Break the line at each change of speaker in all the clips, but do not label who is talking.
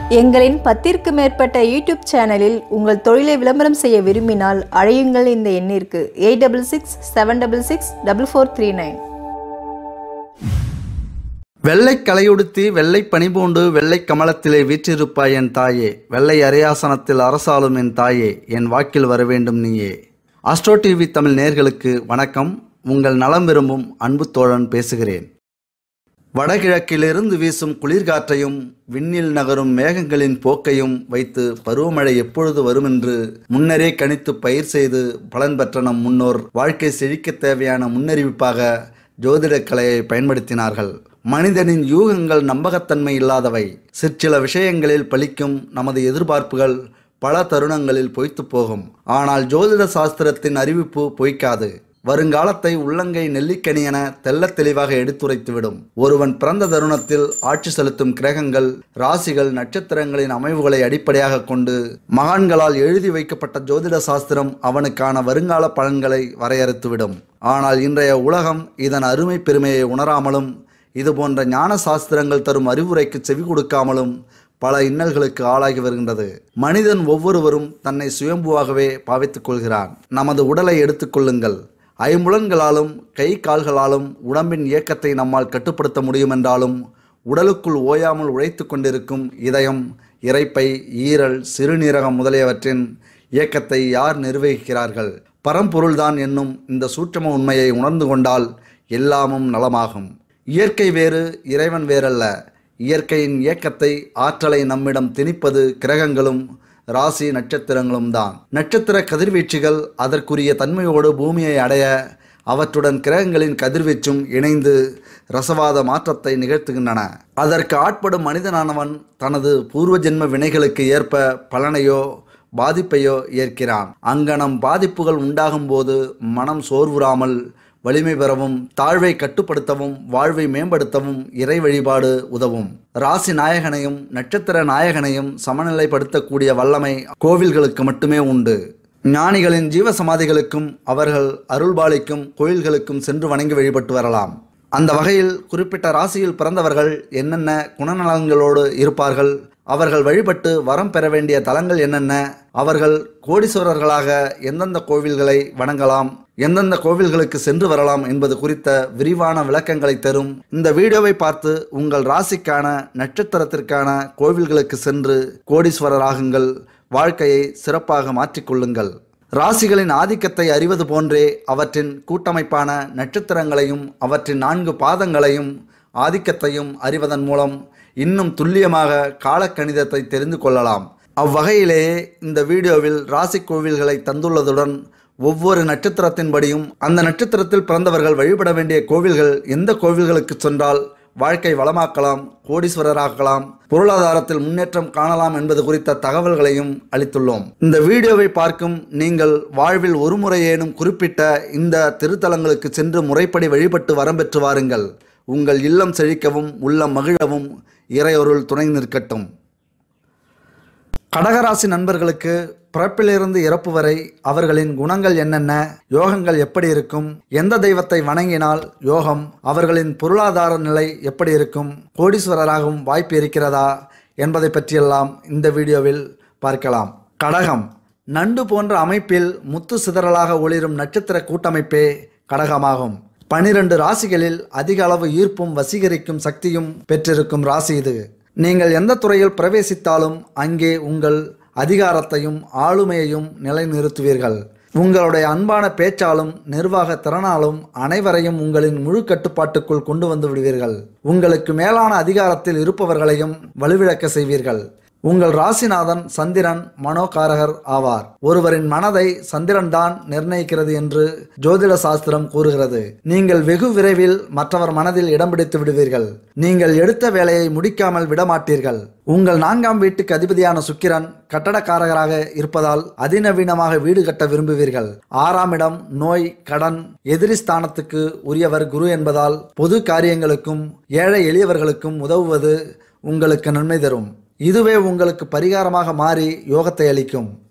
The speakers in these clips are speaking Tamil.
எங்களின் பத்திற்கு மேற்பட்ட யூடியூப் சேனலில் உங்கள் தொழிலை விளம்பரம் செய்ய விரும்பினால் அழையுங்கள் இந்த எண்ணிற்கு eight double six seven double six double four three nine
வெள்ளை கலையுடுத்தி வெள்ளை பனிபூண்டு வெள்ளை கமலத்திலே வீற்றிருப்பாய் என் தாயே வெள்ளை அரையாசனத்தில் அரசாளும் என் தாயே என் வாக்கில் வர வேண்டும் நீயே அஸ்ட்ரோ டிவி தமிழ் நேர்களுக்கு வணக்கம் உங்கள் நலம் விரும்பும் அன்பு தோழன் பேசுகிறேன் வடகிழக்கிலிருந்து வீசும் குளிர்காற்றையும் விண்ணில் நகரும் மேகங்களின் போக்கையும் வைத்து பருவமழை எப்பொழுது வரும் என்று முன்னரே கணித்து பயிர் செய்து பலன் பெற்ற நம் முன்னோர் வாழ்க்கை செழிக்க தேவையான முன்னறிவிப்பாக ஜோதிடக் கலையை பயன்படுத்தினார்கள் மனிதனின் யூகங்கள் நம்பகத்தன்மை இல்லாதவை சிற்சில விஷயங்களில் பலிக்கும் நமது எதிர்பார்ப்புகள் பல தருணங்களில் பொய்த்து போகும் ஆனால் ஜோதிட சாஸ்திரத்தின் அறிவிப்பு பொய்க்காது வருங்காலத்தை உள்ளங்கை நெல்லிக்கனி என தெள்ளத் தெளிவாக எடுத்துரைத்துவிடும் ஒருவன் பிறந்த தருணத்தில் ஆட்சி செலுத்தும் கிரகங்கள் ராசிகள் நட்சத்திரங்களின் அமைவுகளை அடிப்படையாக கொண்டு மகான்களால் எழுதி வைக்கப்பட்ட ஜோதிட சாஸ்திரம் அவனுக்கான வருங்கால பலன்களை வரையறுத்துவிடும் ஆனால் இன்றைய உலகம் இதன் அருமை பெருமையை உணராமலும் இதுபோன்ற ஞான சாஸ்திரங்கள் தரும் அறிவுரைக்கு செவி கொடுக்காமலும் பல இன்னல்களுக்கு ஆளாகி வருகின்றது மனிதன் ஒவ்வொருவரும் தன்னை சுயம்புவாகவே பாவித்துக் கொள்கிறான் நமது உடலை எடுத்துக்கொள்ளுங்கள் ஐம்புலன்களாலும் கை கால்களாலும் உடம்பின் இயக்கத்தை நம்மால் கட்டுப்படுத்த முடியும் என்றாலும் உடலுக்குள் ஓயாமல் உழைத்து கொண்டிருக்கும் இதயம் இரைப்பை ஈரல் சிறுநீரகம் முதலியவற்றின் இயக்கத்தை யார் நிர்வகிக்கிறார்கள் பரம்பொருள்தான் என்னும் இந்த சூட்சம உண்மையை உணர்ந்து கொண்டால் எல்லாமும் நலமாகும் இயற்கை வேறு இறைவன் வேறல்ல இயற்கையின் இயக்கத்தை ஆற்றலை நம்மிடம் திணிப்பது கிரகங்களும் ராசி நட்சத்திரங்களும் தான் நட்சத்திர கதிர்வீச்சுகள் அதற்குரிய தன்மையோடு பூமியை அடைய அவற்றுடன் கிரகங்களின் கதிர்வீச்சும் இணைந்து ரசவாத மாற்றத்தை நிகழ்த்துகின்றன அதற்கு ஆட்படும் மனிதனானவன் தனது பூர்வ ஜென்ம வினைகளுக்கு ஏற்ப பலனையோ பாதிப்பையோ ஏற்கிறான் அங்கனம் பாதிப்புகள் உண்டாகும் போது மனம் சோர்வுறாமல் வலிமை பெறவும் தாழ்வை கட்டுப்படுத்தவும் வாழ்வை மேம்படுத்தவும் இறை வழிபாடு உதவும் ராசி நாயகனையும் நட்சத்திர நாயகனையும் சமநிலைப்படுத்தக்கூடிய வல்லமை கோவில்களுக்கு மட்டுமே உண்டு ஞானிகளின் ஜீவ சமாதிகளுக்கும் அவர்கள் அருள்பாலிக்கும் கோயில்களுக்கும் சென்று வணங்கி வழிபட்டு வரலாம் அந்த வகையில் குறிப்பிட்ட ராசியில் பிறந்தவர்கள் என்னென்ன குணநலங்களோடு இருப்பார்கள் அவர்கள் வழிபட்டு வரம் பெற வேண்டிய தலங்கள் என்னென்ன அவர்கள் கோடீஸ்வரர்களாக எந்தெந்த கோவில்களை வணங்கலாம் எந்தெந்த கோவில்களுக்கு சென்று வரலாம் என்பது குறித்த விரிவான விளக்கங்களை தரும் இந்த வீடியோவை பார்த்து உங்கள் ராசிக்கான நட்சத்திரத்திற்கான கோவில்களுக்கு சென்று கோடீஸ்வரராகுங்கள் வாழ்க்கையை சிறப்பாக மாற்றிக்கொள்ளுங்கள் ராசிகளின் ஆதிக்கத்தை அறிவது போன்றே அவற்றின் கூட்டமைப்பான நட்சத்திரங்களையும் அவற்றின் நான்கு பாதங்களையும் ஆதிக்கத்தையும் அறிவதன் மூலம் இன்னும் துல்லியமாக காலக்கணிதத்தை தெரிந்து கொள்ளலாம் அவ்வகையிலேயே இந்த வீடியோவில் ராசி கோவில்களை தந்துள்ளதுடன் ஒவ்வொரு நட்சத்திரத்தின்படியும் அந்த நட்சத்திரத்தில் பிறந்தவர்கள் வழிபட வேண்டிய கோவில்கள் எந்த கோவில்களுக்கு சென்றால் வாழ்க்கை வளமாக்கலாம் கோடீஸ்வரராகலாம் பொருளாதாரத்தில் முன்னேற்றம் காணலாம் என்பது குறித்த தகவல்களையும் அளித்துள்ளோம் இந்த வீடியோவை பார்க்கும் நீங்கள் வாழ்வில் ஒரு முறையேனும் குறிப்பிட்ட இந்த திருத்தலங்களுக்கு சென்று முறைப்படி வழிபட்டு வரம் பெற்று வாருங்கள் உங்கள் இல்லம் செழிக்கவும் உள்ளம் மகிழவும் இறையொருள் துணை நிற்கட்டும் கடகராசி நண்பர்களுக்கு பிறப்பிலிருந்து இறப்பு வரை அவர்களின் குணங்கள் என்னென்ன யோகங்கள் எப்படி இருக்கும் எந்த தெய்வத்தை வணங்கினால் யோகம் அவர்களின் பொருளாதார நிலை எப்படி இருக்கும் கோடீஸ்வரராகவும் வாய்ப்பு இருக்கிறதா என்பதை பற்றியெல்லாம் இந்த வீடியோவில் பார்க்கலாம் கடகம் நண்டு போன்ற அமைப்பில் முத்து சிதறலாக ஒளிரும் நட்சத்திர கூட்டமைப்பே கடகமாகும் பனிரெண்டு ராசிகளில் அதிக அளவு ஈர்ப்பும் வசீகரிக்கும் சக்தியும் பெற்றிருக்கும் ராசி இது நீங்கள் எந்த துறையில் பிரவேசித்தாலும் அங்கே உங்கள் அதிகாரத்தையும் ஆளுமையையும் நிலைநிறுத்துவீர்கள் உங்களுடைய அன்பான பேச்சாலும் நிர்வாக திறனாலும் அனைவரையும் உங்களின் முழு கட்டுப்பாட்டுக்குள் கொண்டு வந்து விடுவீர்கள் உங்களுக்கு மேலான அதிகாரத்தில் இருப்பவர்களையும் வலுவிழக்க செய்வீர்கள் உங்கள் ராசிநாதன் சந்திரன் மனோகாரகர் ஆவார் ஒருவரின் மனதை சந்திரன் தான் நிர்ணயிக்கிறது என்று ஜோதிட சாஸ்திரம் கூறுகிறது நீங்கள் வெகு விரைவில் மற்றவர் மனதில் இடம் பிடித்து விடுவீர்கள் நீங்கள் எடுத்த வேலையை முடிக்காமல் விடமாட்டீர்கள் உங்கள் நான்காம் வீட்டுக்கு அதிபதியான சுக்கிரன் கட்டடக்காரகராக இருப்பதால் அதிநவீனமாக வீடு கட்ட விரும்புவீர்கள் ஆறாம் இடம் நோய் கடன் எதிரி ஸ்தானத்துக்கு உரியவர் குரு என்பதால் பொது காரியங்களுக்கும் ஏழை எளியவர்களுக்கும் உதவுவது உங்களுக்கு நன்மை தரும் இதுவே உங்களுக்கு பரிகாரமாக மாறி யோகத்தை அளிக்கும்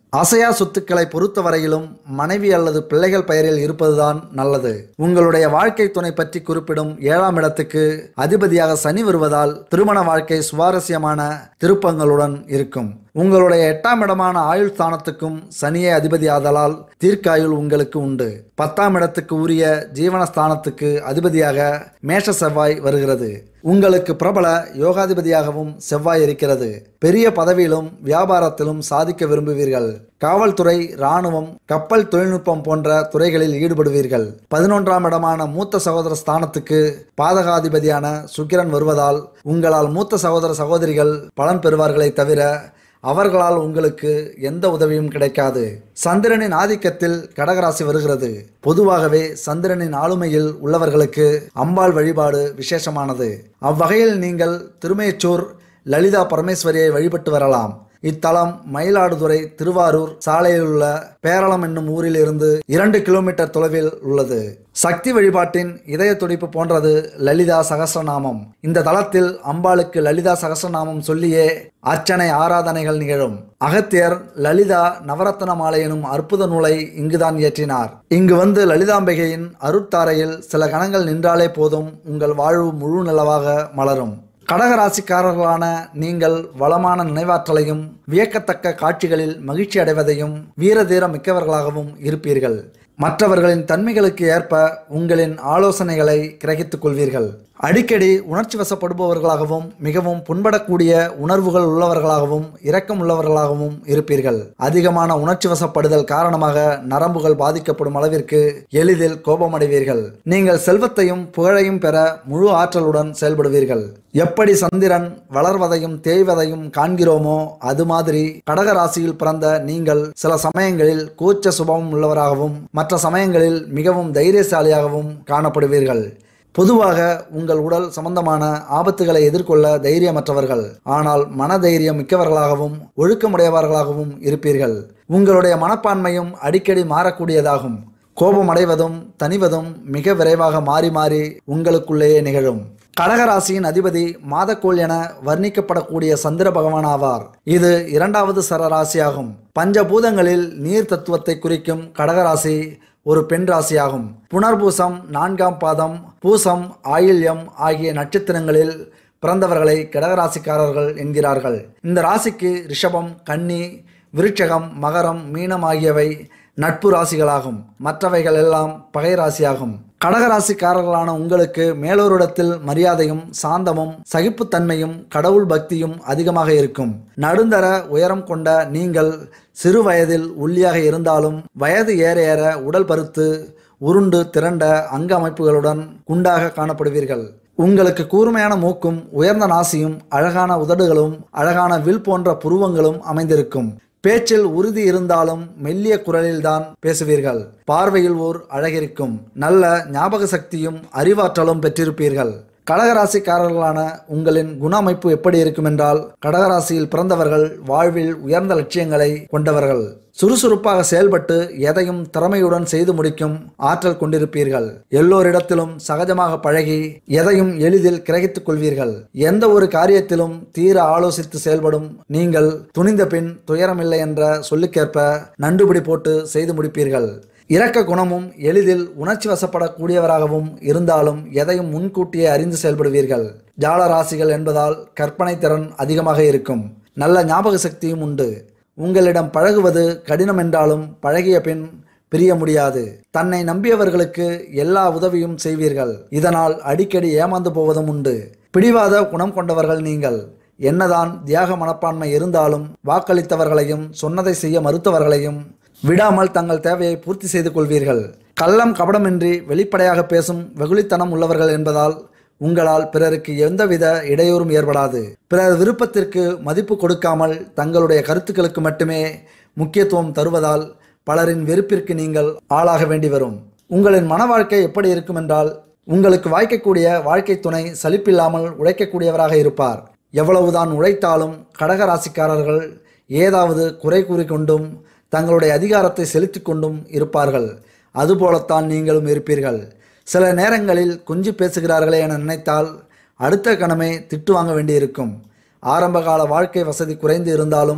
அசையா சொத்துக்களை பொறுத்தவரையிலும் மனைவி அல்லது பிள்ளைகள் பெயரில் இருப்பதுதான் நல்லது உங்களுடைய வாழ்க்கை துணை பற்றி குறிப்பிடும் ஏழாம் இடத்துக்கு அதிபதியாக சனி வருவதால் திருமண வாழ்க்கை சுவாரஸ்யமான திருப்பங்களுடன் இருக்கும் உங்களுடைய எட்டாம் இடமான ஆயுள் ஸ்தானத்துக்கும் சனியே அதிபதியாதலால் தீர்க்காயுள் உங்களுக்கு உண்டு பத்தாம் இடத்துக்கு உரிய ஜீவனஸ்தானத்துக்கு அதிபதியாக மேஷ செவ்வாய் வருகிறது உங்களுக்கு பிரபல யோகாதிபதியாகவும் செவ்வாய் இருக்கிறது பெரிய பதவியிலும் வியாபாரத்திலும் சாதிக்க விரும்புவீர்கள் காவல்துறை இராணுவம் கப்பல் தொழில்நுட்பம் போன்ற துறைகளில் ஈடுபடுவீர்கள் பதினொன்றாம் இடமான மூத்த சகோதர ஸ்தானத்துக்கு பாதகாதிபதியான சுக்கிரன் வருவதால் உங்களால் மூத்த சகோதர சகோதரிகள் பலன் பெறுவார்களே தவிர அவர்களால் உங்களுக்கு எந்த உதவியும் கிடைக்காது சந்திரனின் ஆதிக்கத்தில் கடகராசி வருகிறது பொதுவாகவே சந்திரனின் ஆளுமையில் உள்ளவர்களுக்கு அம்பாள் வழிபாடு விசேஷமானது அவ்வகையில் நீங்கள் திருமையச்சூர் லலிதா பரமேஸ்வரியை வழிபட்டு வரலாம் இத்தலம் மயிலாடுதுறை திருவாரூர் சாலையில் உள்ள பேரளம் என்னும் ஊரில் இருந்து இரண்டு கிலோமீட்டர் தொலைவில் உள்ளது சக்தி வழிபாட்டின் இதய துடிப்பு போன்றது லலிதா சகஸ்ரநாமம் இந்த தலத்தில் அம்பாளுக்கு லலிதா சகஸ்ரநாமம் சொல்லியே அர்ச்சனை ஆராதனைகள் நிகழும் அகத்தியர் லலிதா நவரத்ன மாலை எனும் அற்புத நூலை இங்குதான் இயற்றினார் இங்கு வந்து லலிதாம்பிகையின் அருட்தாரையில் சில கணங்கள் நின்றாலே போதும் உங்கள் வாழ்வு முழு நிலவாக மலரும் கடகராசிக்காரர்களான நீங்கள் வளமான நினைவாற்றலையும் வியக்கத்தக்க காட்சிகளில் மகிழ்ச்சி அடைவதையும் வீரதீர மிக்கவர்களாகவும் இருப்பீர்கள் மற்றவர்களின் தன்மைகளுக்கு ஏற்ப உங்களின் ஆலோசனைகளை கிரகித்துக் கொள்வீர்கள் அடிக்கடி உணர்ச்சி வசப்படுபவர்களாகவும் மிகவும் புண்படக்கூடிய உணர்வுகள் உள்ளவர்களாகவும் இரக்கம் உள்ளவர்களாகவும் இருப்பீர்கள் அதிகமான உணர்ச்சி வசப்படுதல் காரணமாக நரம்புகள் பாதிக்கப்படும் அளவிற்கு எளிதில் கோபமடைவீர்கள் நீங்கள் செல்வத்தையும் புகழையும் பெற முழு ஆற்றலுடன் செயல்படுவீர்கள் எப்படி சந்திரன் வளர்வதையும் தேய்வதையும் காண்கிறோமோ அது மாதிரி கடகராசியில் பிறந்த நீங்கள் சில சமயங்களில் கூச்ச சுபம் உள்ளவராகவும் மற்ற சமயங்களில் மிகவும் தைரியசாலியாகவும் காணப்படுவீர்கள் பொதுவாக உங்கள் உடல் சம்பந்தமான ஆபத்துகளை எதிர்கொள்ள தைரியமற்றவர்கள் ஆனால் மனதைரியம் மிக்கவர்களாகவும் ஒழுக்கமுடையவர்களாகவும் இருப்பீர்கள் உங்களுடைய மனப்பான்மையும் அடிக்கடி மாறக்கூடியதாகும் கோபம் அடைவதும் தணிவதும் மிக விரைவாக மாறி மாறி உங்களுக்குள்ளேயே நிகழும் கடகராசியின் அதிபதி மாதக்கோள் என வர்ணிக்கப்படக்கூடிய சந்திர பகவான் ஆவார் இது இரண்டாவது சரராசியாகும் பஞ்சபூதங்களில் நீர் தத்துவத்தை குறிக்கும் கடகராசி ஒரு பெண் ராசியாகும் புனர்பூசம் நான்காம் பாதம் பூசம் ஆயில்யம் ஆகிய நட்சத்திரங்களில் பிறந்தவர்களை கடகராசிக்காரர்கள் என்கிறார்கள் இந்த ராசிக்கு ரிஷபம் கன்னி விருட்சகம் மகரம் மீனம் ஆகியவை நட்பு ராசிகளாகும் மற்றவைகள் எல்லாம் பகை ராசியாகும் கடகராசிக்காரர்களான உங்களுக்கு மேலோரிடத்தில் மரியாதையும் சாந்தமும் சகிப்புத்தன்மையும் கடவுள் பக்தியும் அதிகமாக இருக்கும் நடுந்தர உயரம் கொண்ட நீங்கள் சிறு வயதில் ஒல்லியாக இருந்தாலும் வயது ஏற ஏற உடல் பருத்து உருண்டு திரண்ட அங்க அமைப்புகளுடன் குண்டாக காணப்படுவீர்கள் உங்களுக்கு கூர்மையான மூக்கும் உயர்ந்த நாசியும் அழகான உதடுகளும் அழகான வில் போன்ற புருவங்களும் அமைந்திருக்கும் பேச்சில் உறுதி இருந்தாலும் மெல்லிய குரலில்தான் பேசுவீர்கள் பார்வையில் ஓர் அழகிருக்கும் நல்ல ஞாபக சக்தியும் அறிவாற்றலும் பெற்றிருப்பீர்கள் கடகராசிக்காரர்களான உங்களின் குண அமைப்பு எப்படி இருக்கும் என்றால் கடகராசியில் பிறந்தவர்கள் வாழ்வில் உயர்ந்த லட்சியங்களை கொண்டவர்கள் சுறுசுறுப்பாக செயல்பட்டு எதையும் திறமையுடன் செய்து முடிக்கும் ஆற்றல் கொண்டிருப்பீர்கள் எல்லோரிடத்திலும் சகஜமாக பழகி எதையும் எளிதில் கிரகித்துக் கொள்வீர்கள் எந்த ஒரு காரியத்திலும் தீர ஆலோசித்து செயல்படும் நீங்கள் துணிந்த பின் துயரமில்லை என்ற சொல்லுக்கேற்ப நண்டுபிடி போட்டு செய்து முடிப்பீர்கள் இரக்க குணமும் எளிதில் உணர்ச்சி வசப்படக்கூடியவராகவும் இருந்தாலும் எதையும் முன்கூட்டியே அறிந்து செயல்படுவீர்கள் ஜால ராசிகள் என்பதால் கற்பனை திறன் அதிகமாக இருக்கும் நல்ல ஞாபக சக்தியும் உண்டு உங்களிடம் பழகுவது கடினம் என்றாலும் பழகிய பின் பிரிய முடியாது தன்னை நம்பியவர்களுக்கு எல்லா உதவியும் செய்வீர்கள் இதனால் அடிக்கடி ஏமாந்து போவதும் உண்டு பிடிவாத குணம் கொண்டவர்கள் நீங்கள் என்னதான் தியாக மனப்பான்மை இருந்தாலும் வாக்களித்தவர்களையும் சொன்னதை செய்ய மறுத்தவர்களையும் விடாமல் தங்கள் தேவையை பூர்த்தி செய்து கொள்வீர்கள் கள்ளம் கபடமின்றி வெளிப்படையாக பேசும் வெகுளித்தனம் உள்ளவர்கள் என்பதால் உங்களால் பிறருக்கு எந்தவித இடையூறும் ஏற்படாது பிறர் விருப்பத்திற்கு மதிப்பு கொடுக்காமல் தங்களுடைய கருத்துக்களுக்கு மட்டுமே முக்கியத்துவம் தருவதால் பலரின் வெறுப்பிற்கு நீங்கள் ஆளாக வேண்டி வரும் உங்களின் மன வாழ்க்கை எப்படி இருக்கும் என்றால் உங்களுக்கு வாய்க்கக்கூடிய வாழ்க்கை துணை சலிப்பில்லாமல் உழைக்கக்கூடியவராக இருப்பார் எவ்வளவுதான் உழைத்தாலும் கடக ராசிக்காரர்கள் ஏதாவது குறை கூறிக்கொண்டும் தங்களுடைய அதிகாரத்தை செலுத்திக் கொண்டும் இருப்பார்கள் அதுபோலத்தான் நீங்களும் இருப்பீர்கள் சில நேரங்களில் கொஞ்சி பேசுகிறார்களே என நினைத்தால் அடுத்த கணமே திட்டு வாங்க வேண்டியிருக்கும் ஆரம்பகால வாழ்க்கை வசதி குறைந்து இருந்தாலும்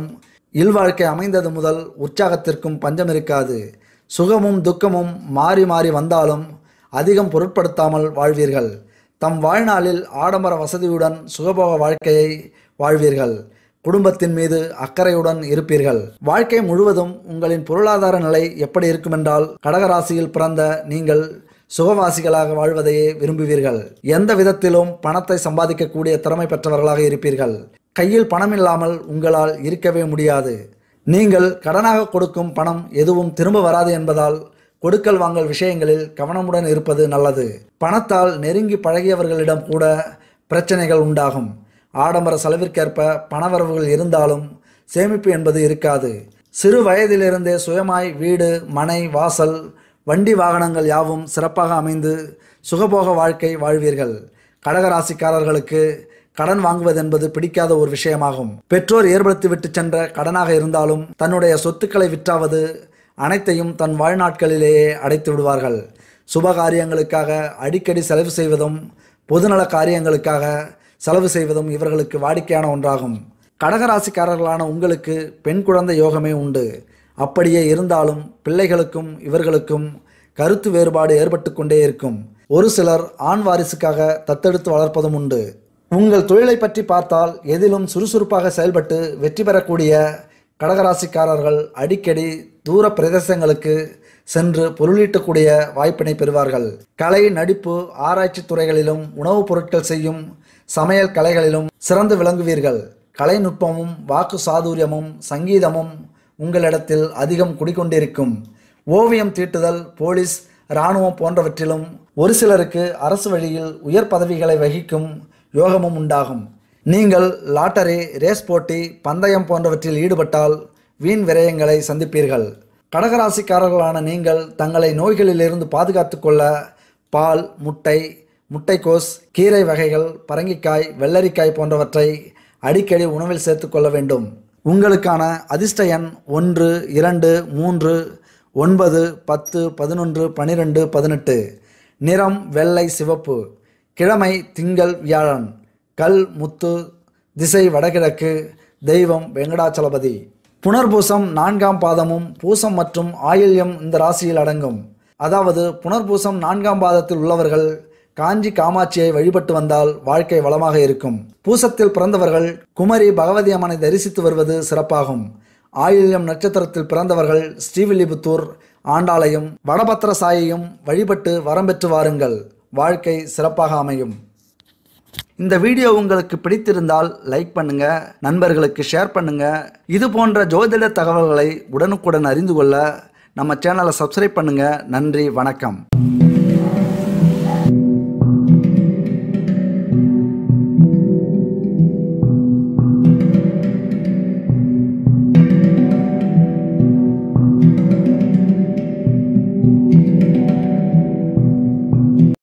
இல்வாழ்க்கை அமைந்தது முதல் உற்சாகத்திற்கும் பஞ்சம் இருக்காது சுகமும் துக்கமும் மாறி மாறி வந்தாலும் அதிகம் பொருட்படுத்தாமல் வாழ்வீர்கள் தம் வாழ்நாளில் ஆடம்பர வசதியுடன் சுகபோக வாழ்க்கையை வாழ்வீர்கள் குடும்பத்தின் மீது அக்கறையுடன் இருப்பீர்கள் வாழ்க்கை முழுவதும் உங்களின் பொருளாதார நிலை எப்படி இருக்குமென்றால் கடகராசியில் பிறந்த நீங்கள் சுகவாசிகளாக வாழ்வதையே விரும்புவீர்கள் எந்த விதத்திலும் பணத்தை சம்பாதிக்கக்கூடிய திறமை பெற்றவர்களாக இருப்பீர்கள் கையில் பணம் இல்லாமல் உங்களால் இருக்கவே முடியாது நீங்கள் கடனாக கொடுக்கும் பணம் எதுவும் திரும்ப வராது என்பதால் கொடுக்கல் வாங்கல் விஷயங்களில் கவனமுடன் இருப்பது நல்லது பணத்தால் நெருங்கி பழகியவர்களிடம் கூட பிரச்சனைகள் உண்டாகும் ஆடம்பர செலவிற்கேற்ப பணவரவுகள் இருந்தாலும் சேமிப்பு என்பது இருக்காது சிறு வயதிலிருந்தே சுயமாய் வீடு மனை வாசல் வண்டி வாகனங்கள் யாவும் சிறப்பாக அமைந்து சுகபோக வாழ்க்கை வாழ்வீர்கள் கடகராசிக்காரர்களுக்கு கடன் வாங்குவதென்பது பிடிக்காத ஒரு விஷயமாகும் பெற்றோர் ஏற்படுத்திவிட்டு சென்ற கடனாக இருந்தாலும் தன்னுடைய சொத்துக்களை விற்றாவது அனைத்தையும் தன் வாழ்நாட்களிலேயே அடைத்து விடுவார்கள் சுப காரியங்களுக்காக அடிக்கடி செலவு செய்வதும் பொதுநல காரியங்களுக்காக செலவு செய்வதும் இவர்களுக்கு வாடிக்கையான ஒன்றாகும் கடகராசிக்காரர்களான உங்களுக்கு பெண் குழந்தை யோகமே உண்டு அப்படியே இருந்தாலும் பிள்ளைகளுக்கும் இவர்களுக்கும் கருத்து வேறுபாடு ஏற்பட்டு கொண்டே இருக்கும் ஒரு சிலர் ஆண் வாரிசுக்காக தத்தெடுத்து வளர்ப்பதும் உண்டு உங்கள் தொழிலை பற்றி பார்த்தால் எதிலும் சுறுசுறுப்பாக செயல்பட்டு வெற்றி பெறக்கூடிய கடகராசிக்காரர்கள் அடிக்கடி தூர பிரதேசங்களுக்கு சென்று பொருளீட்டக்கூடிய வாய்ப்பினை பெறுவார்கள் கலை நடிப்பு ஆராய்ச்சி துறைகளிலும் உணவுப் பொருட்கள் செய்யும் சமையல் கலைகளிலும் சிறந்து விளங்குவீர்கள் கலைநுட்பமும் வாக்கு சாதுரியமும் சங்கீதமும் உங்களிடத்தில் அதிகம் குடிக்கொண்டிருக்கும் ஓவியம் தீட்டுதல் போலீஸ் இராணுவம் போன்றவற்றிலும் ஒரு சிலருக்கு அரசு வழியில் உயர் பதவிகளை வகிக்கும் யோகமும் உண்டாகும் நீங்கள் லாட்டரி ரேஸ் போட்டி பந்தயம் போன்றவற்றில் ஈடுபட்டால் வீண் விரயங்களை சந்திப்பீர்கள் கடகராசிக்காரர்களான நீங்கள் தங்களை நோய்களிலிருந்து பாதுகாத்து கொள்ள பால் முட்டை முட்டைக்கோஸ் கீரை வகைகள் பரங்கிக்காய் வெள்ளரிக்காய் போன்றவற்றை அடிக்கடி உணவில் சேர்த்துக்கொள்ள வேண்டும் உங்களுக்கான அதிர்ஷ்ட எண் ஒன்று இரண்டு மூன்று ஒன்பது பத்து பதினொன்று பனிரெண்டு பதினெட்டு நிறம் வெள்ளை சிவப்பு கிழமை திங்கள் வியாழன் கல் முத்து திசை வடகிழக்கு தெய்வம் வெங்கடாச்சலபதி புனர்பூசம் நான்காம் பாதமும் பூசம் மற்றும் ஆயில்யம் இந்த ராசியில் அடங்கும் அதாவது புனர்பூசம் நான்காம் பாதத்தில் உள்ளவர்கள் காஞ்சி காமாட்சியை வழிபட்டு வந்தால் வாழ்க்கை வளமாக இருக்கும் பூசத்தில் பிறந்தவர்கள் குமரி பகவதி அம்மனை தரிசித்து வருவது சிறப்பாகும் ஆயில்யம் நட்சத்திரத்தில் பிறந்தவர்கள் ஸ்ரீவில்லிபுத்தூர் ஆண்டாளையும் வடபத்திர சாயையும் வழிபட்டு வரம் பெற்று வாருங்கள் வாழ்க்கை சிறப்பாக அமையும் இந்த வீடியோ உங்களுக்கு பிடித்திருந்தால் லைக் பண்ணுங்க நண்பர்களுக்கு ஷேர் பண்ணுங்க இது போன்ற ஜோதிட தகவல்களை உடனுக்குடன் அறிந்து கொள்ள நம்ம சேனலை சப்ஸ்கிரைப் பண்ணுங்க நன்றி வணக்கம்